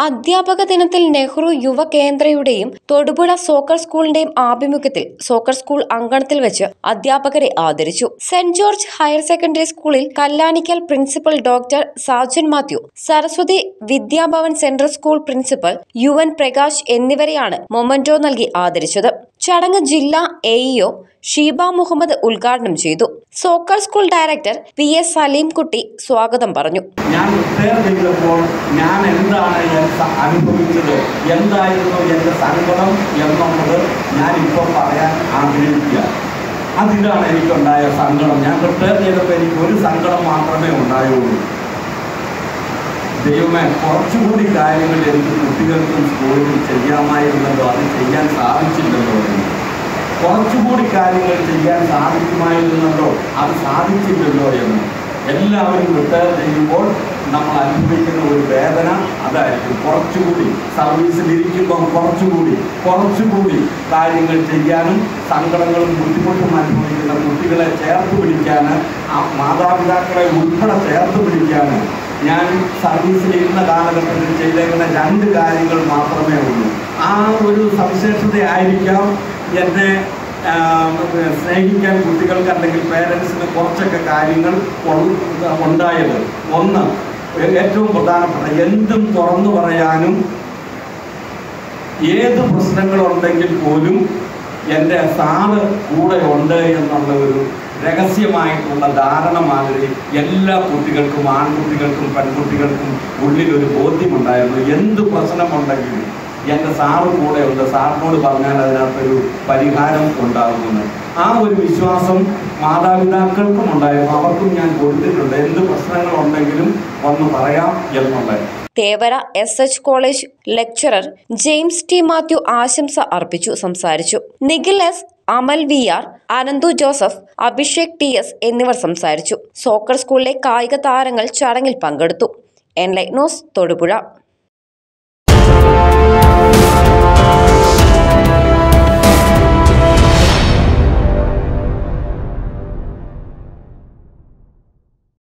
അധ്യാപക ദിനത്തിൽ നെഹ്റു യുവ കേന്ദ്രയുടെയും തൊടുപുഴ സോക്കർ സ്കൂളിന്റെയും ആഭിമുഖ്യത്തിൽ സോക്കർ സ്കൂൾ അങ്കണത്തിൽ വെച്ച് അധ്യാപകരെ ആദരിച്ചു സെന്റ് ജോർജ് ഹയർ സെക്കൻഡറി സ്കൂളിൽ Kallanikkal principal doctor Sajan Mathew Saraswati Vidyabhavan central school principal U N Prakash എന്നിവരെയാണ് മൊമന്റോ നൽകി ആദരിച്ചത് ചടങ്ങ് ജില്ലാ എഇഒ ഷീബ മുഹമ്മദ് ഉദ്ഘാടനം ചെയ്തു soccer school director P S Salimkutty സ്വാഗതം പറഞ്ഞു ഞാൻ റിട്ടയർ ചെയ്തപ്പോൾ ഞാൻ എന്താണ് ഞാൻ സ- അനുഭവിച്ചത് എന്തായിരുന്നു എൻ്റെ സങ്കടം എന്നുള്ളത് ഞാൻ ഇപ്പോൾ പറയാൻ ആഗ്രഹിക്കുക അതിലാണ് എനിക്കുണ്ടായ സങ്കടം ഞാൻ റിട്ടയർ ചെയ്തപ്പോൾ എനിക്ക് ഒരു സങ്കടം മാത്രമേ ഉണ്ടായുള്ളൂ ദൈവമേ കുറച്ചുകൂടി കാര്യങ്ങൾ എനിക്ക് കുട്ടികൾക്കും സ്കൂളിലും ചെയ്യാമായിരുന്നല്ലോ അത് ചെയ്യാൻ സാധിച്ചില്ലല്ലോ എന്ന് കുറച്ചുകൂടി കാര്യങ്ങൾ ചെയ്യാൻ സാധിക്കുമായിരുന്നല്ലോ അത് സാധിച്ചില്ലല്ലോ എന്ന് എല്ലാവരും റിട്ടയർ ചെയ്യുമ്പോൾ നമ്മൾ അനുഭവിക്കുന്ന ഒരു വേദന അതായിരിക്കും കുറച്ചുകൂടി സർവീസിലിരിക്കുമ്പം കുറച്ചുകൂടി കുറച്ചുകൂടി കാര്യങ്ങൾ ചെയ്യാനും സങ്കടങ്ങളും ബുദ്ധിമുട്ടും അനുഭവിക്കുന്ന കുട്ടികളെ ചേർത്ത് പിടിക്കാൻ ആ മാതാപിതാക്കളെ ഉൾപ്പെടെ ചേർത്ത് പിടിക്കാൻ ഞാൻ സർവീസിലിരുന്ന കാലഘട്ടത്തിൽ ചെയ്തേക്കുന്ന രണ്ട് കാര്യങ്ങൾ മാത്രമേ ഉള്ളൂ ആ ഒരു സവിശേഷതയായിരിക്കാം എന്നെ ആ, സ്നേഹിക്കാൻ കുട്ടികൾക്ക് അല്ലെങ്കിൽ പേരൻസിന് കുറച്ചൊക്കെ കാര്യങ്ങൾ ഉൾ- ഉണ്ടായത് ഒന്ന് ഏറ്റവും പ്രധാനപ്പെട്ട എന്തും തുറന്നു പറയാനും ഏത് പ്രശ്നങ്ങളുണ്ടെങ്കിൽ പോലും എൻ്റെ സാറ് കൂടെ ഉണ്ട് എന്നുള്ള ഒരു രഹസ്യമായിട്ടുള്ള ധാരണ മാതിരി എല്ലാ കുട്ടികൾക്കും ആൺകുട്ടികൾക്കും പെൺകുട്ടികൾക്കും ഉള്ളിൽ ഒരു ബോധ്യമുണ്ടായിരുന്നു എന്ത് പ്രശ്നമുണ്ടെങ്കിലും എൻ്റെ സാറ് കൂടെ ഉണ്ട് സാറിനോട് പറഞ്ഞാൽ അതിനകത്തൊരു പരിഹാരം ഉണ്ടാകുമെന്ന് ആ ഒരു വിശ്വാസം മാതാപിതാക്കൾക്കും ഉണ്ടായിരുന്നു അവർക്കും ഞാൻ കൊടുത്തിട്ടുണ്ട് എന്ത് പ്രശ്നങ്ങളുണ്ടെങ്കിലും വന്ന് പറയാം എന്നുള്ളത് Thevara S H college lecturer James T Mathew ആശംസ അർപ്പിച്ചു സംസാരിച്ചു Nikhil S Amal V R Ananthu Joseph Abhishek T S എന്നിവർ സംസാരിച്ചു സോക്കർ സ്കൂളിലെ കായിക താരങ്ങൾ ചടങ്ങിൽ പങ്കെടുത്തു എൻലൈറ്റ് ന്യൂസ് തൊടുപുഴ